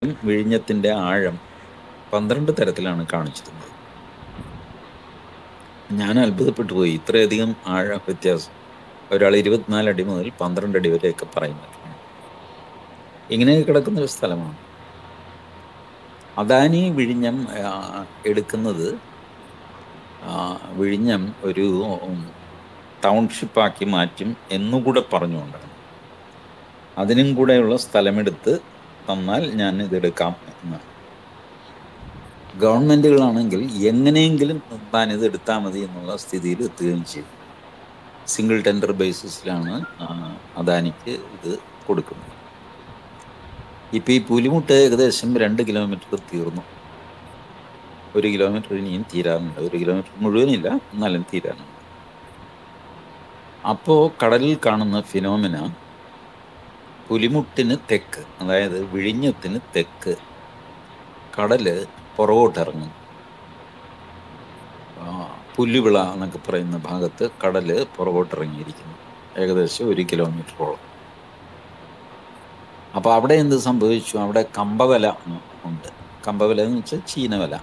വിഴിഞ്ഞത്തിൻ്റെ ആഴം പന്ത്രണ്ട് തരത്തിലാണ് കാണിച്ചിരുന്നത് ഞാൻ അത്ഭുതപ്പെട്ടു പോയി ഇത്രയധികം ആഴ വ്യത്യാസം ഒരാൾ ഇരുപത്തിനാല് അടി മുതൽ പന്ത്രണ്ട് അടി വരെയൊക്കെ പറയുന്നത് ഇങ്ങനെ കിടക്കുന്ന ഒരു സ്ഥലമാണ് അദാനി വിഴിഞ്ഞം ആ, എടുക്കുന്നത് ആ, വിഴിഞ്ഞം ഒരു ടൗൺഷിപ്പാക്കി മാറ്റും എന്നുകൂടെ പറഞ്ഞുകൊണ്ടാണ് അതിനും കൂടെയുള്ള സ്ഥലമെടുത്ത് തന്നാൽ ഞാൻ ഇതെടുക്കാം എന്ന് ഗവൺമെൻറ്റുകളാണെങ്കിൽ എങ്ങനെയെങ്കിലും താൻ ഇത് എടുത്താൽ മതി എന്നുള്ള സ്ഥിതിയിൽ എത്തുകയും ചെയ്തു സിംഗിൾ ടെൻഡർ ബേസിസിലാണ് ആ, അദാനിക്ക് ഇത് കൊടുക്കുന്നത് ഇപ്പോൾ ഈ പുലിമുട്ട് ഏകദേശം രണ്ട് കിലോമീറ്റർ തീർന്നു ഒരു കിലോമീറ്റർ ഇനിയും തീരാനുണ്ട് ഒരു കിലോമീറ്റർ മുഴുവനില്ല എന്നാലും തീരാനുണ്ട് അപ്പോൾ കടലിൽ കാണുന്ന ഫിനോമിന പുലിമുട്ടിന് തെക്ക് അതായത് വിഴിഞ്ഞത്തിന് തെക്ക് കടല് പുറകോട്ടിറങ്ങും ആ, പുല്ലുവിള എന്നൊക്കെ പറയുന്ന ഭാഗത്ത് കടല് പുറകോട്ടിറങ്ങിയിരിക്കുന്നു ഏകദേശം ഒരു കിലോമീറ്ററോളം അപ്പോൾ അവിടെ എന്ത് സംഭവിച്ചു അവിടെ കമ്പവല ഉണ്ട് കമ്പവല എന്ന് വെച്ചാൽ ചീനവല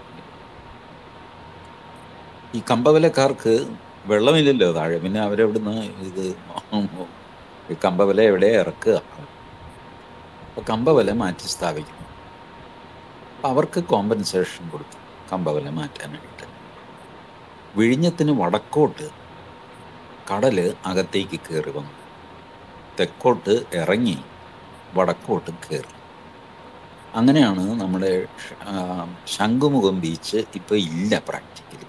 ഈ കമ്പവലക്കാർക്ക് വെള്ളമില്ലല്ലോ താഴെ പിന്നെ അവരെവിടുന്ന് ഇത് ഈ കമ്പവല എവിടെ ഇറക്കുക അപ്പോൾ കമ്പവല മാറ്റി സ്ഥാപിക്കുന്നു അപ്പോൾ അവർക്ക് കോമ്പൻസേഷൻ കൊടുത്തു കമ്പവല മാറ്റാനായിട്ട് വിഴിഞ്ഞത്തിന് വടക്കോട്ട് കടല് അകത്തേക്ക് കയറി വന്നു തെക്കോട്ട് ഇറങ്ങി വടക്കോട്ട് കയറി അങ്ങനെയാണ് നമ്മുടെ ഷ- ആ, ശംഖുമുഖം ബീച്ച് ഇപ്പോൾ ഇല്ല പ്രാക്ടിക്കലി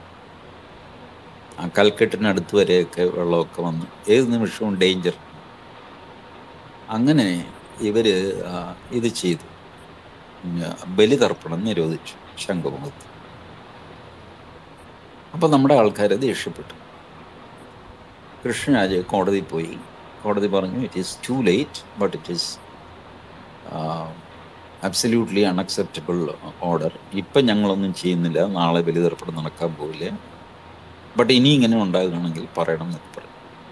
ആ കൽക്കെട്ടിനടുത്ത് വരെയൊക്കെ വെള്ളമൊക്കെ വന്ന് ഏത് നിമിഷവും ഡേഞ്ചർ അങ്ങനെ ഇവർ ഇത് ചെയ്തു ഉം, ബലിതർപ്പണം നിരോധിച്ചു ശംഖുമുഖത്ത് അപ്പോൾ നമ്മുടെ ആൾക്കാർ ദേഷ്യപ്പെട്ടു കൃഷ്ണരാജ് കോടതി പോയി കോടതി പറഞ്ഞു it is too late but it is absolutely unacceptable order ഇപ്പം ഞങ്ങളൊന്നും ചെയ്യുന്നില്ല നാളെ ബലിതർപ്പണം നടക്കാൻ പോവില്ല ബട്ട് ഇനി ഇങ്ങനെ ഉണ്ടാകുകയാണെങ്കിൽ പറയണം എന്നൊക്കെ പറഞ്ഞു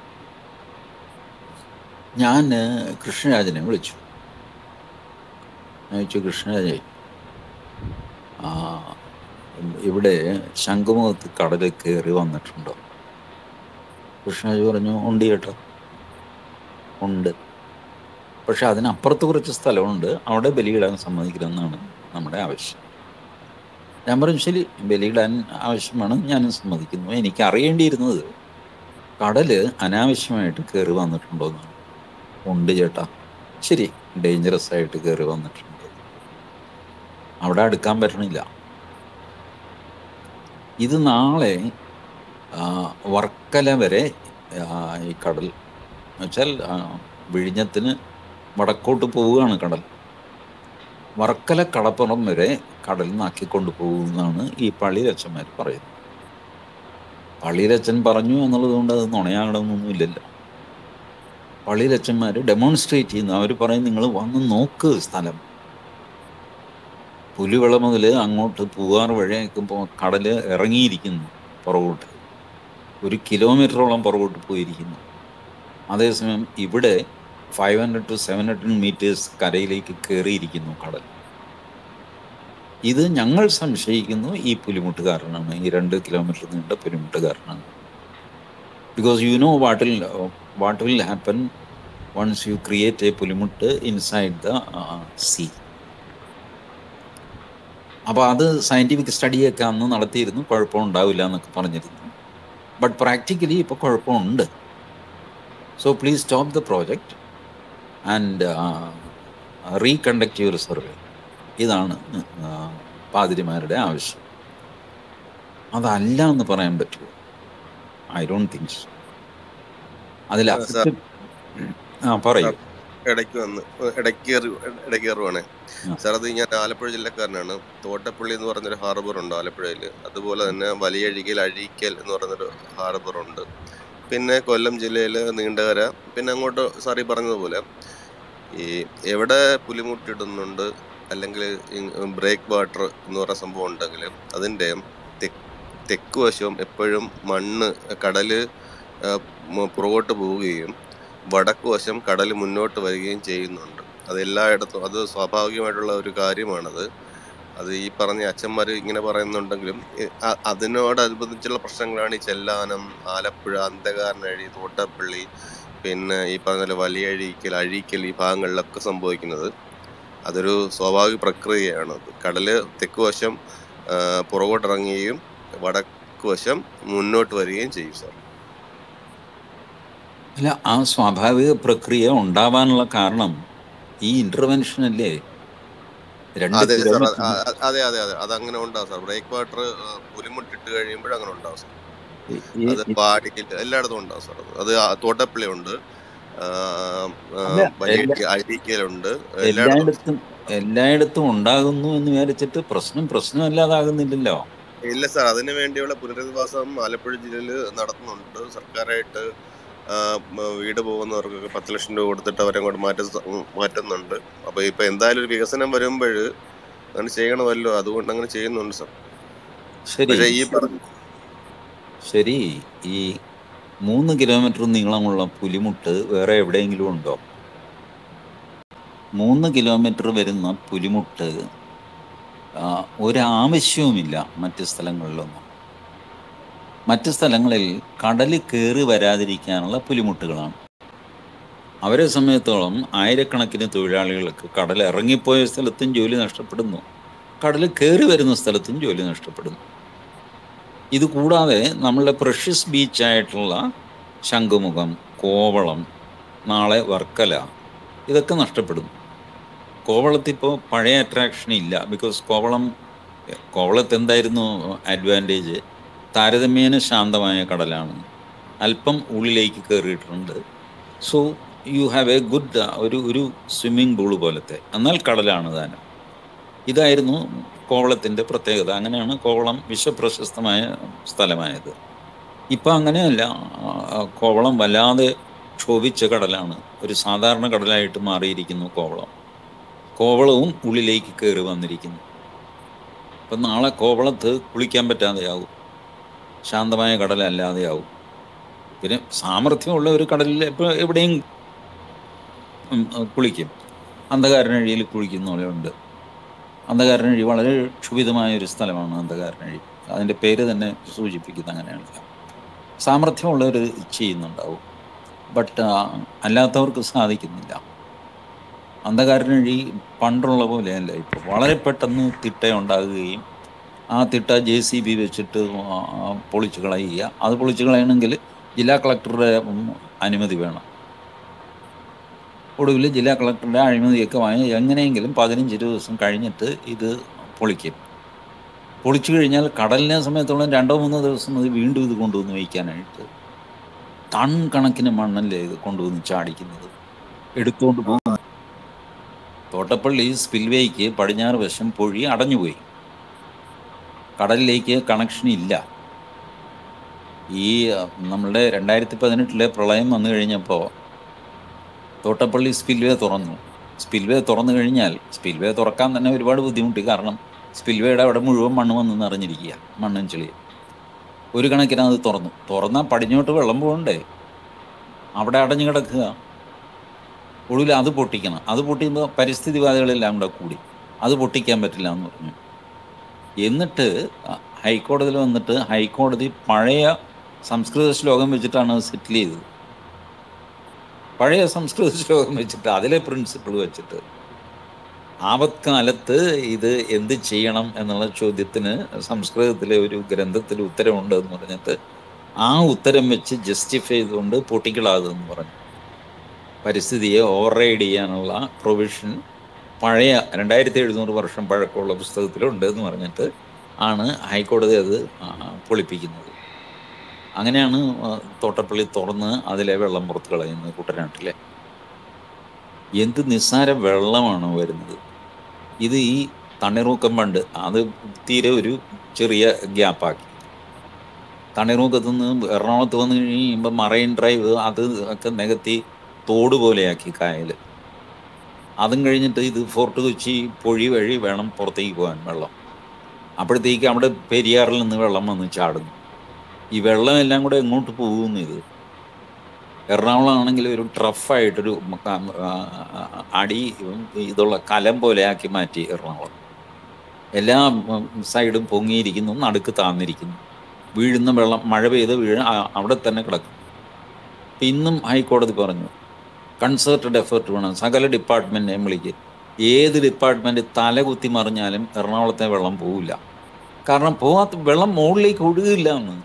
ഞാൻ കൃഷ്ണരാജനെ വിളിച്ചു ഞാൻ ചോദിച്ചു കൃഷ്ണരാജേ ആ, ഇവിടെ ശംഖുമുഖത്ത് കടല് കയറി വന്നിട്ടുണ്ടോ കൃഷ്ണരാജ് പറഞ്ഞു ഉണ്ട് കേട്ടോ ഉണ്ട് പക്ഷെ അതിനപ്പുറത്ത് കുറച്ച് സ്ഥലമുണ്ട് അവിടെ ബലിയിടാൻ സമ്മതിക്കണമെന്നാണ് നമ്മുടെ ആവശ്യം ഞാൻ പറഞ്ഞു ശരി ബലിയിടാൻ ആവശ്യമാണ് ഞാനും സമ്മതിക്കുന്നു എനിക്ക് അറിയേണ്ടിയിരുന്നത് കടല് അനാവശ്യമായിട്ട് കയറി വന്നിട്ടുണ്ടോ എന്നാണ് ഉണ്ട് ചേട്ടാ ശരി ഡേഞ്ചറസ് ആയിട്ട് കയറി വന്നിട്ടുണ്ട് അവിടെ അടുക്കാൻ പറ്റണില്ല ഇത് നാളെ ആ, വർക്കല വരെ ആ, ഈ കടൽ എന്നുവെച്ചാൽ ആ, വിഴിഞ്ഞത്തിന് വടക്കോട്ട് പോവുകയാണ് കടൽ വർക്കല കടപ്പുറം വരെ കടൽ നാക്കിക്കൊണ്ട് പോകുമെന്നാണ് ഈ പള്ളിയിലച്ചന്മാർ പറയുന്നത് പള്ളിയിലച്ചൻ പറഞ്ഞു എന്നുള്ളത് കൊണ്ട് അത് നുണയാകണമെന്നൊന്നുമില്ലല്ലോ പള്ളിയിലച്ചന്മാർ ഡെമോൺസ്ട്രേറ്റ് ചെയ്യുന്നു അവർ പറയും നിങ്ങൾ വന്ന് നോക്ക് സ്ഥലം പുലിവിള മുതൽ അങ്ങോട്ട് പൂവാർ വഴിയേക്കുമ്പോൾ കടൽ ഇറങ്ങിയിരിക്കുന്നു പുറകോട്ട് ഒരു കിലോമീറ്ററോളം പുറകോട്ട് പോയിരിക്കുന്നു അതേസമയം ഇവിടെ five hundred to seven hundred metres കരയിലേക്ക് കയറിയിരിക്കുന്നു കടൽ ഇത് ഞങ്ങൾ സംശയിക്കുന്നു ഈ പുലിമുട്ടുകാരനാണ് ഈ രണ്ട് കിലോമീറ്റർ നീണ്ട പുലിമുട്ടുകാരനാണ് because you know what will what will happen once you create a പുലിമുട്ട് ഇൻസൈഡ് ദ സീ അപ്പോൾ അത് സയൻറ്റിഫിക് സ്റ്റഡിയൊക്കെ അന്ന് നടത്തിയിരുന്നു കുഴപ്പമുണ്ടാവില്ല എന്നൊക്കെ പറഞ്ഞിരുന്നു ബട്ട് പ്രാക്ടിക്കലി ഇപ്പോൾ കുഴപ്പമുണ്ട് so please stop the project and reconduct your survey ഇതാണ് ആ, പാതിരിമാരുടെ ആവശ്യം അതല്ല എന്ന് പറയാൻ പറ്റുമോ ഐ ഡോണ്ട് തിങ്ക് സോ അതിൽ ആ, സാർ ആ പറയൂ ഇടയ്ക്ക് വന്ന് ഇടയ്ക്ക് കയറി ഇടയ്ക്ക് കയറുവാണേ ആ. സാർ അത് ഞാൻ ആലപ്പുഴ ജില്ലക്കാരനാണ് തോട്ടപ്പള്ളി എന്ന് പറഞ്ഞൊരു ഹാർബർ ഉണ്ട് ആലപ്പുഴയിൽ അതുപോലെ തന്നെ വലിയഴികൽ അഴീക്കൽ എന്ന് പറയുന്നൊരു ഹാർബർ ഉണ്ട് പിന്നെ കൊല്ലം ജില്ലയിൽ നീണ്ടകര പിന്നെ അങ്ങോട്ട് സാർ ഈ പറഞ്ഞതുപോലെ ഈ എവിടെ പുലിമുട്ടിടുന്നുണ്ട് അല്ലെങ്കിൽ ബ്രേക്ക് വാട്ടർ എന്ന് പറയുന്ന സംഭവം ഉണ്ടെങ്കിൽ അതിൻ്റെ തെക്ക് വശവും എപ്പോഴും മണ്ണ് കടല് ആ, മ- പുറകോട്ട് പോവുകയും വടക്ക് വശം കടൽ മുന്നോട്ട് വരികയും ചെയ്യുന്നുണ്ട് അത് എല്ലായിടത്തും അത് സ്വാഭാവികമായിട്ടുള്ള ഒരു കാര്യമാണത് അത് ഈ പറഞ്ഞ അച്ഛന്മാർ ഇങ്ങനെ പറയുന്നുണ്ടെങ്കിലും ഇ- അ- അതിനോടനുബന്ധിച്ചുള്ള പ്രശ്നങ്ങളാണ് ഈ ചെല്ലാനം ആലപ്പുഴ അന്ധകാരനഴി തോട്ടപ്പള്ളി പിന്നെ ഈ പറഞ്ഞ പോലെ വലിയഴീക്കൽ അഴീക്കൽ ഈ ഭാഗങ്ങളിലൊക്കെ സംഭവിക്കുന്നത് അതൊരു സ്വാഭാവിക പ്രക്രിയയാണ് അത് കടല് തെക്ക് വശം ആ, പുറകോട്ടിറങ്ങുകയും വടക്ക് വശം മുന്നോട്ട് വരികയും ചെയ്യും സാർ അല്ല ആ സ്വാഭാവിക പ്രക്രിയ ഉണ്ടാവാനുള്ള കാരണം ഈ ഇന്റർവെൻഷൻ അല്ലേ രണ്ട് അതെ സാർ കിലോമീറ്റർ അതെ അതെ അതെ അത് അങ്ങനെ ഉണ്ടാവും സാർ ബ്രേക്ക് വാട്ടർ പുലിമുട്ടിട്ട് കഴിയുമ്പോൾ അങ്ങനെ ഉണ്ടാവും സാർ ഈ- ഈ- അത് പാടിയിൽ എല്ലായിടത്തും ഉണ്ടാവും സാർ അത് അത് ആ തോട്ടപ്പള്ളി ഉണ്ട് അല്ല എല്ലാ അഴീക്കലുണ്ട് എല്ലായിടത്തും എല്ലായിടത്തും എല്ലായിടത്തും ഉണ്ടാകുന്നു എന്ന് വിചാരിച്ചിട്ട് പ്രശ്നം പ്രശ്നമല്ലാതാകുന്നില്ലല്ലോ ഇല്ല സാർ അതിനു വേണ്ടിയുള്ള പുനരധിവാസം ആലപ്പുഴ ജില്ലയിൽ നടത്തുന്നുണ്ട് സർക്കാരായിട്ട് ആ, മ, വീട് പോകുന്നവർക്കൊക്കെ പത്ത് ലക്ഷം രൂപ കൊടുത്തിട്ട് അവരെ അങ്ങോട്ട് മാറ്റ മാറ്റുന്നുണ്ട് അപ്പൊ ഇപ്പൊ എന്തായാലും ഒരു വികസനം വരുമ്പോൾ അങ്ങനെ ചെയ്യണമല്ലോ അതുകൊണ്ട് അങ്ങനെ ചെയ്യുന്നുണ്ട് സാർ ശരി പക്ഷെ ഈ പറഞ്ഞ ശരി ഈ മൂന്ന് കിലോമീറ്റർ നീളമുള്ള പുലിമുട്ട് വേറെ എവിടെയെങ്കിലും ഉണ്ടോ മൂന്ന് കിലോമീറ്റർ വരുന്ന പുലിമുട്ട് ആ, ഒരാവശ്യവുമില്ല മറ്റ് സ്ഥലങ്ങളിലൊന്നും മറ്റ് സ്ഥലങ്ങളിൽ കടൽ കയറി വരാതിരിക്കാനുള്ള പുലിമുട്ടുകളാണ് അവരെ സംബന്ധിച്ചോളം ആയിരക്കണക്കിന് തൊഴിലാളികൾക്ക് കടൽ ഇറങ്ങിപ്പോയ സ്ഥലത്തും ജോലി നഷ്ടപ്പെടുന്നു കടൽ കയറി വരുന്ന സ്ഥലത്തും ജോലി നഷ്ടപ്പെടുന്നു ഇത് കൂടാതെ നമ്മളുടെ പ്രഷ്യസ് ബീച്ചായിട്ടുള്ള ശംഖുമുഖം കോവളം നാളെ വർക്കല ഇതൊക്കെ നഷ്ടപ്പെടുന്നു കോവളത്ത് ഇപ്പോൾ പഴയ അട്രാക്ഷൻ ഇല്ല ബിക്കോസ് കോവളം കോവളത്ത് എന്തായിരുന്നു അഡ്വാൻറ്റേജ് താരതമ്യേന ശാന്തമായ കടലാണ് അല്പം ഉള്ളിലേക്ക് കയറിയിട്ടുണ്ട് so you have a good ഒരു ഒരു സ്വിമ്മിംഗ് പൂള് പോലത്തെ എന്നാൽ കടലാണ് താനും ഇതായിരുന്നു കോവളത്തിൻ്റെ പ്രത്യേകത അങ്ങനെയാണ് കോവളം വിശ്വപ്രശസ്തമായ സ്ഥലമായത് ഇപ്പം അങ്ങനെയല്ല ആ, കോവളം വല്ലാതെ ക്ഷോഭിച്ച കടലാണ് ഒരു സാധാരണ കടലായിട്ട് മാറിയിരിക്കുന്നു കോവളം കോവളവും ഉള്ളിലേക്ക് കയറി വന്നിരിക്കുന്നു അപ്പം നാളെ കോവളത്ത് കുളിക്കാൻ പറ്റാതെയാവും ശാന്തമായ കടലല്ലാതെയാവും പിന്നെ സാമർഥ്യമുള്ള ഒരു കടലിൽ ഇപ്പോൾ എവിടെയും ഉം, കുളിക്കും അന്ധകാരനഴിയിൽ കുളിക്കുന്നവരുണ്ട് അന്ധകാരനഴി വളരെ ക്ഷുഭിതമായ ഒരു സ്ഥലമാണ് അന്ധകാരനഴി അതിൻ്റെ പേര് തന്നെ സൂചിപ്പിക്കുന്നത് അങ്ങനെയാണ് സാമർഥ്യമുള്ളവർ ചെയ്യുന്നുണ്ടാവും ബട്ട് അല്ലാത്തവർക്ക് സാധിക്കുന്നില്ല അന്ധകാരനഴി പണ്ടുള്ള പോലെയല്ല ഇപ്പോൾ വളരെ പെട്ടെന്ന് തിട്ട ഉണ്ടാകുകയും ആ തിട്ട ജെ സി ബി വെച്ചിട്ട് ആ, ആ, പൊളിച്ച് കളയുക അത് പൊളിച്ച് കളയണമെങ്കിൽ ജില്ലാ കളക്ടറുടെ ഉം, അനുമതി വേണം ഒടുവിൽ ജില്ലാ കളക്ടറുടെ അഴിമതിയൊക്കെ വാങ്ങി എങ്ങനെയെങ്കിലും പതിനഞ്ച് ദിവസം കഴിഞ്ഞിട്ട് ഇത് പൊളിക്കും പൊളിച്ചു കഴിഞ്ഞാൽ കടലിനെ സമയത്തോളം രണ്ടോ മൂന്നോ ദിവസം മതി വീണ്ടും ഇത് കൊണ്ടുവന്ന് വയ്ക്കാനായിട്ട് ടൺ കണക്കിന് മണ്ണല്ലേ ഇത് കൊണ്ടുവന്ന് ചാടിക്കുന്നത് എടുത്തുകൊണ്ട് പോകും തോട്ടപ്പള്ളി സ്പിൽവേക്ക് പടിഞ്ഞാറ് വശം പൊഴി അടഞ്ഞുപോയി കടലിലേക്ക് കണക്ഷൻ ഇല്ല ഈ അഹ്, നമ്മളുടെ രണ്ടായിരത്തി പതിനെട്ടിലെ പ്രളയം വന്നു കഴിഞ്ഞപ്പോൾ തോട്ടപ്പള്ളി സ്പിൽവേ തുറന്നു സ്പിൽവേ തുറന്നു കഴിഞ്ഞാൽ സ്പിൽവേ തുറക്കാൻ തന്നെ ഒരുപാട് ബുദ്ധിമുട്ടി കാരണം സ്പിൽവേയുടെ അവിടെ മുഴുവൻ മണ്ണ് വന്ന് നിറഞ്ഞിരിക്കുക മണ്ണും ചെളിയും ഒരു കണക്കിന് അത് തുറന്നു തുറന്നാൽ പടിഞ്ഞോട്ട് വെള്ളം പോകണ്ടേ അവിടെ അടഞ്ഞു കിടക്കുക ഒടുവിൽ അത് പൊട്ടിക്കണം അത് പൊട്ടിക്കുമ്പോൾ പരിസ്ഥിതിവാദികളെല്ലാം കൂടെ കൂടി അത് പൊട്ടിക്കാൻ പറ്റില്ല എന്ന് പറഞ്ഞു എന്നിട്ട് ഹൈക്കോടതിയിൽ വന്നിട്ട് ഹൈക്കോടതി പഴയ സംസ്കൃത ശ്ലോകം വെച്ചിട്ടാണ് അത് സെറ്റിൽ ചെയ്തത് പഴയ സംസ്കൃത ശ്ലോകം വെച്ചിട്ട് അതിലെ പ്രിൻസിപ്പിൾ വെച്ചിട്ട് ആപത്കാലത്ത് ഇത് എന്ത് ചെയ്യണം എന്നുള്ള ചോദ്യത്തിന് സംസ്കൃതത്തിലെ ഒരു ഗ്രന്ഥത്തിൽ ഉത്തരമുണ്ട് എന്ന് പറഞ്ഞിട്ട് ആ ഉത്തരം വെച്ച് ജസ്റ്റിഫൈ ചെയ്തുകൊണ്ട് പൊട്ടിക്കളാതെന്ന് പറഞ്ഞു പരിസ്ഥിതിയെ ഓവർറൈഡ് ചെയ്യാനുള്ള പ്രൊവിഷൻ പഴയ രണ്ടായിരത്തി എഴുന്നൂറ് വർഷം പഴക്കമുള്ള പുസ്തകത്തിലുണ്ട് എന്ന് പറഞ്ഞിട്ട് ആണ് ഹൈക്കോടതി അത് ആ, പൊളിപ്പിക്കുന്നത് അങ്ങനെയാണ് ആ, തോട്ടപ്പള്ളി തുറന്ന് അതിലെ വെള്ളം പുറത്ത് കളയുന്നത് കുട്ടനാട്ടിലെ എന്ത് നിസ്സാര വെള്ളമാണ് വരുന്നത് ഇത് ഈ തണ്ണീർമുക്കം ബണ്ട് അത് തീരെ ഒരു ചെറിയ ഗ്യാപ്പാക്കി തണ്ണീർമുക്കത്ത് നിന്ന് എറണാകുളത്ത് വന്ന് കഴിയുമ്പോൾ മറൈൻ ഡ്രൈവ് അത് ഒക്കെ നികത്തി തോട് പോലെയാക്കി കായൽ അതും കഴിഞ്ഞിട്ട് ഇത് ഫോർട്ട് കൊച്ചി പൊഴി വഴി വേണം പുറത്തേക്ക് പോകാൻ വെള്ളം അപ്പോഴത്തേക്ക് അവിടെ പെരിയാറിൽ നിന്ന് വെള്ളം വന്ന് ചാടുന്നു ഈ വെള്ളം എല്ലാം കൂടെ എങ്ങോട്ട് പോകുന്നു ഇത് എറണാകുളം ആണെങ്കിൽ ഒരു ട്രഫായിട്ടൊരു ക- ആ, അടി ഇതുള്ള കലം പോലെ ആക്കി മാറ്റി എറണാകുളം എല്ലാ ഉം, സൈഡും പൊങ്ങിയിരിക്കുന്നു നടുക്ക് താന്നിരിക്കുന്നു വീഴുന്ന വെള്ളം മഴ പെയ്ത് വീഴ ആ- അവിടെ തന്നെ കിടക്കും ഇപ്പം ഇന്നും ഹൈക്കോടതി പറഞ്ഞു കൺസേർട്ടഡ് എഫേർട്ട് വേണം സകല ഡിപ്പാർട്ട്മെൻറ്റിനെയും വിളിക്കുക ഏത് ഡിപ്പാർട്ട്മെൻറ്റ് തല കുത്തി മറിഞ്ഞാലും എറണാകുളത്തെ വെള്ളം പോവില്ല കാരണം പോകാത്ത വെള്ളം മുകളിലേക്ക് ഒഴുകില്ല എന്ന്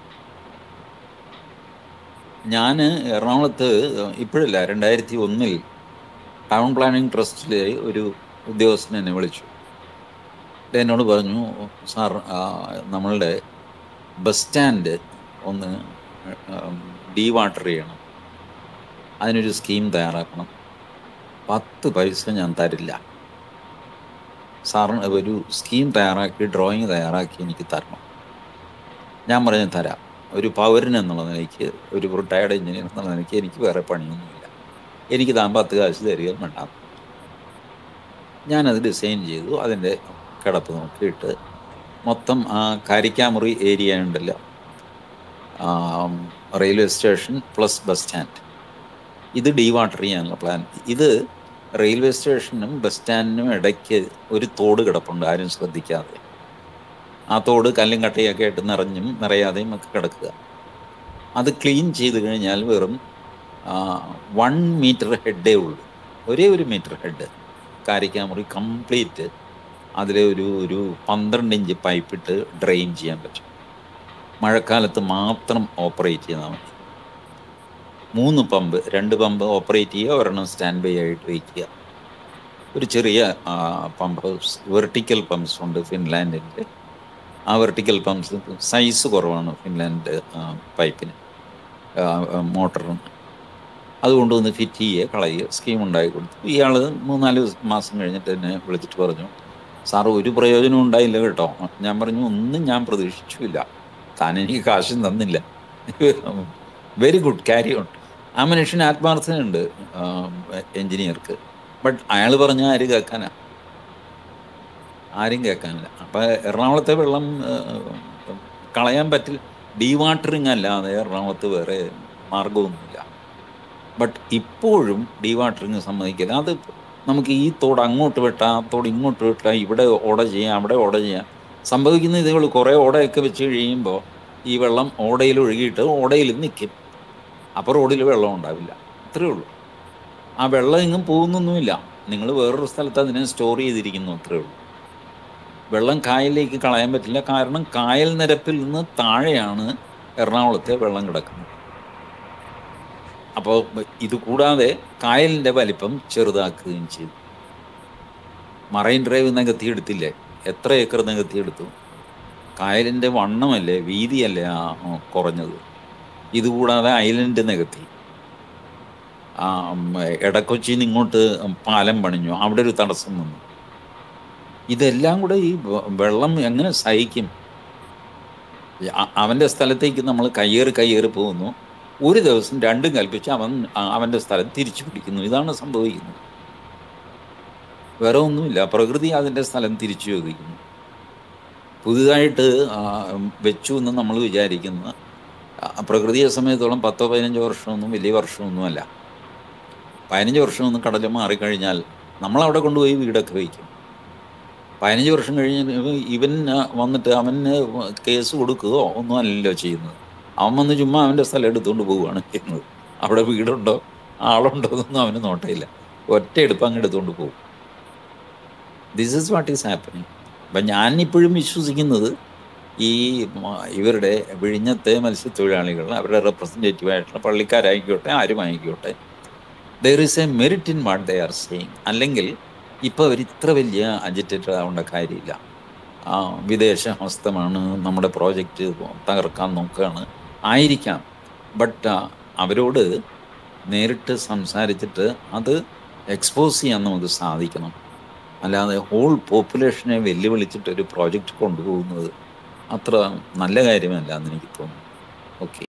ഞാൻ എറണാകുളത്ത് ഇപ്പോഴില്ല രണ്ടായിരത്തി ഒന്നിൽ ടൗൺ പ്ലാനിംഗ് ട്രസ്റ്റിലെ ഒരു ഉദ്യോഗസ്ഥൻ എന്നെ വിളിച്ചു എന്നിട്ട് എന്നോട് പറഞ്ഞു സാർ ആ, നമ്മളുടെ ബസ് സ്റ്റാൻഡ് ഒന്ന് ഡീ വാട്ടർ ചെയ്യണം അതിനൊരു സ്കീം തയ്യാറാക്കണം പത്ത് പൈസ ഞാൻ തരില്ല സാറിന് ഒരു സ്കീം തയ്യാറാക്കി ഡ്രോയിങ് തയ്യാറാക്കി എനിക്ക് തരണം ഞാൻ പറഞ്ഞു തരാം ഒരു പൗരൻ എന്നുള്ള നിലയ്ക്ക് ഒരു റിട്ടയർഡ് എഞ്ചിനീയർ എന്നുള്ള നിലയ്ക്ക് എനിക്ക് വേറെ പണിയൊന്നുമില്ല എനിക്ക് താൻ പത്ത് കാശ് തരിക വേണ്ട ഞാനത് ഡിസൈൻ ചെയ്തു അതിൻ്റെ കിടപ്പ് നോക്കിയിട്ട് മൊത്തം ആ കാരിക്കാമുറി ഏരിയ ഉണ്ടല്ലോ ആം, railway station plus bus stand ഇത് ഡീവാട്ടർ ചെയ്യാനുള്ള പ്ലാൻ ഇത് റെയിൽവേ സ്റ്റേഷനും ബസ് സ്റ്റാൻഡിനും ഇടയ്ക്ക് ഒരു തോട് കിടപ്പുണ്ട് ആരും ശ്രദ്ധിക്കാതെ ആ തോട് കല്ലും കട്ടയൊക്കെ ആയിട്ട് നിറഞ്ഞും നിറയാതെയും ഒക്കെ കിടക്കുക അത് ക്ലീൻ ചെയ്ത് കഴിഞ്ഞാൽ വെറും വൺ മീറ്റർ ഹെഡേ ഉള്ളൂ ഒരേ ഒരു മീറ്റർ ഹെഡ് കാരിക്കാമുറി കംപ്ലീറ്റ് അതിൽ ഒരു ഒരു പന്ത്രണ്ട് ഇഞ്ച് പൈപ്പിട്ട് ഡ്രെയിൻ ചെയ്യാൻ പറ്റും മഴക്കാലത്ത് മാത്രം ഓപ്പറേറ്റ് ചെയ്താൽ മതി മൂന്ന് പമ്പ് രണ്ട് പമ്പ് ഓപ്പറേറ്റ് ചെയ്യുക ഒരെണ്ണം സ്റ്റാൻഡ് ബൈ ആയിട്ട് വയ്ക്കുക ഒരു ചെറിയ പമ്പ് ഹൗസ് വെർട്ടിക്കൽ പമ്പ്സ് ഉണ്ട് ഫിൻലാൻഡിൻ്റെ ആ വെർട്ടിക്കൽ പമ്പ്സ് സൈസ് കുറവാണ് ഫിൻലാൻഡ് ആ, പൈപ്പിന് ആ, ആ, മോട്ടറിന് അത് കൊണ്ടുവന്ന് ഫിറ്റ് ചെയ്യുക കളയുക സ്കീം ഉണ്ടാക്കി കൊടുത്തു ഇയാൾ മൂന്നാല് മാസം കഴിഞ്ഞിട്ട് എന്നെ വിളിച്ചിട്ട് പറഞ്ഞു സാർ ഒരു പ്രയോജനം ഉണ്ടായില്ല കേട്ടോ ഞാൻ പറഞ്ഞു ഒന്നും ഞാൻ പ്രതീക്ഷിച്ചില്ല താൻ എനിക്ക് കാശും തന്നില്ല വെരി ഗുഡ് ക്യാരി ഓൺ ആ മനുഷ്യന് ആത്മാർത്ഥതയുണ്ട് എൻജിനീയർക്ക് ബട്ട് അയാൾ പറഞ്ഞ ആര് കേൾക്കാനാ ആരും കേൾക്കാനില്ല അപ്പം എറണാകുളത്തെ വെള്ളം ആ, കളയാൻ പറ്റില്ല ഡീവാട്ടറിങ് അല്ലാതെ എറണാകുളത്ത് വേറെ മാർഗമൊന്നുമില്ല ബട്ട് ഇപ്പോഴും ഡീവാട്ടറിങ് സമ്മതിക്കില്ല അത് നമുക്ക് ഈ തോട് അങ്ങോട്ട് വെട്ടാം ആ തോട് ഇങ്ങോട്ട് വെട്ടാം ഇവിടെ ഓട ചെയ്യാം അവിടെ ഓട ചെയ്യാം സംഭവിക്കുന്ന ഇതേ ഉള്ളൂ കുറേ ഓടയൊക്കെ വെച്ച് കഴിയുമ്പോൾ ഈ വെള്ളം ഓടയിൽ ഒഴുകിയിട്ട് ഓടയിൽ നിൽക്കും അപ്പോൾ റോഡിൽ വെള്ളം ഉണ്ടാവില്ല അത്രയേ ഉള്ളൂ ആ വെള്ളം എങ്ങും പോകുന്നൊന്നുമില്ല നിങ്ങൾ വേറൊരു സ്ഥലത്ത് അതിനെ സ്റ്റോർ ചെയ്തിരിക്കുന്നു അത്രയേ ഉള്ളൂ വെള്ളം കായലിലേക്ക് കളയാൻ പറ്റില്ല കാരണം കായൽ നിരപ്പിൽ നിന്ന് താഴെയാണ് എറണാകുളത്തെ വെള്ളം കിടക്കുന്നത് അപ്പോൾ ഇത് കൂടാതെ കായലിൻ്റെ വലിപ്പം ചെറുതാക്കുകയും ചെയ്തു മറൈൻ ഡ്രൈവ് നികത്തിയെടുത്തില്ലേ എത്ര ഏക്കർ നികത്തിയെടുത്തു കായലിൻ്റെ വണ്ണമല്ലേ വീതിയല്ലേ ആ ആ, കുറഞ്ഞത് ഇതുകൂടാതെ ഐലൻഡ് നികത്തി ആ, ഉം, എടക്കൊച്ചിയിൽ നിന്ന് ഇങ്ങോട്ട് പാലം പണിഞ്ഞു അവിടെ ഒരു തടസ്സം വന്നു ഇതെല്ലാം കൂടെ ഈ വെ- വെള്ളം എങ്ങനെ സഹിക്കും അ- അവൻ്റെ സ്ഥലത്തേക്ക് നമ്മൾ കയ്യേറി കയ്യേറി പോകുന്നു ഒരു ദിവസം രണ്ടും കൽപ്പിച്ച് അവൻ ആ- അവൻ്റെ സ്ഥലം തിരിച്ചു പിടിക്കുന്നു ഇതാണ് സംഭവിക്കുന്നത് വേറെ ഒന്നുമില്ല പ്രകൃതി അതിൻ്റെ സ്ഥലം തിരിച്ചു ചോദിക്കുന്നു പുതുതായിട്ട് ആ, വെച്ചു എന്ന് നമ്മൾ വിചാരിക്കുന്ന ആ, പ്രകൃതിയെ സമയത്തോളം പത്തോ പതിനഞ്ചോ വർഷമൊന്നും വലിയ വർഷമൊന്നുമല്ല പതിനഞ്ച് വർഷമൊന്നും കടൽ മാറിക്കഴിഞ്ഞാൽ നമ്മളവിടെ കൊണ്ടുപോയി വീടൊക്കെ വയ്ക്കും പതിനഞ്ച് വർഷം കഴിഞ്ഞ് ഇവൻ ആ, വന്നിട്ട് അവന് കേസ് കൊടുക്കുകയോ ഒന്നും അല്ലല്ലോ ചെയ്യുന്നത് അവൻ വന്ന് ചുമ്മാ അവൻ്റെ സ്ഥലം എടുത്തുകൊണ്ട് പോവുകയാണ് ചെയ്യുന്നത് അവിടെ വീടുണ്ടോ ആളുണ്ടോ എന്നൊന്നും അവന് നോട്ടയില്ല ഒറ്റ എടുപ്പ് അങ്ങ് എടുത്തുകൊണ്ട് പോകും this is what is happening അപ്പം ഞാൻ ഇപ്പോഴും വിശ്വസിക്കുന്നത് ഈ മ- ഇവരുടെ വിഴിഞ്ഞത്തെ മത്സ്യത്തൊഴിലാളികൾ അവരുടെ റെപ്രസെൻറ്റേറ്റീവ് ആയിട്ടുള്ള പള്ളിക്കാരായിക്കോട്ടെ ആരുമായിക്കോട്ടെ there is a merit in what they are saying അല്ലെങ്കിൽ ഇപ്പോൾ അവർ ഇത്ര വലിയ അജിറ്റേറ്റഡ് ആവേണ്ട കാര്യമില്ല ആ, വിദേശ ഹസ്തമാണ് നമ്മുടെ പ്രോജക്റ്റ് തകർക്കാൻ നോക്കുകയാണ് ആയിരിക്കാം ബട്ട് അവരോട് നേരിട്ട് സംസാരിച്ചിട്ട് അത് എക്സ്പോസ് ചെയ്യാൻ നമുക്ക് സാധിക്കണം അല്ലാതെ ഹോൾ പോപ്പുലേഷനെ വെല്ലുവിളിച്ചിട്ട് ഒരു പ്രോജക്റ്റ് കൊണ്ടുപോകുന്നത് അത്ര നല്ല കാര്യമല്ല എന്ന് എനിക്ക് തോന്നുന്നു ഓക്കെ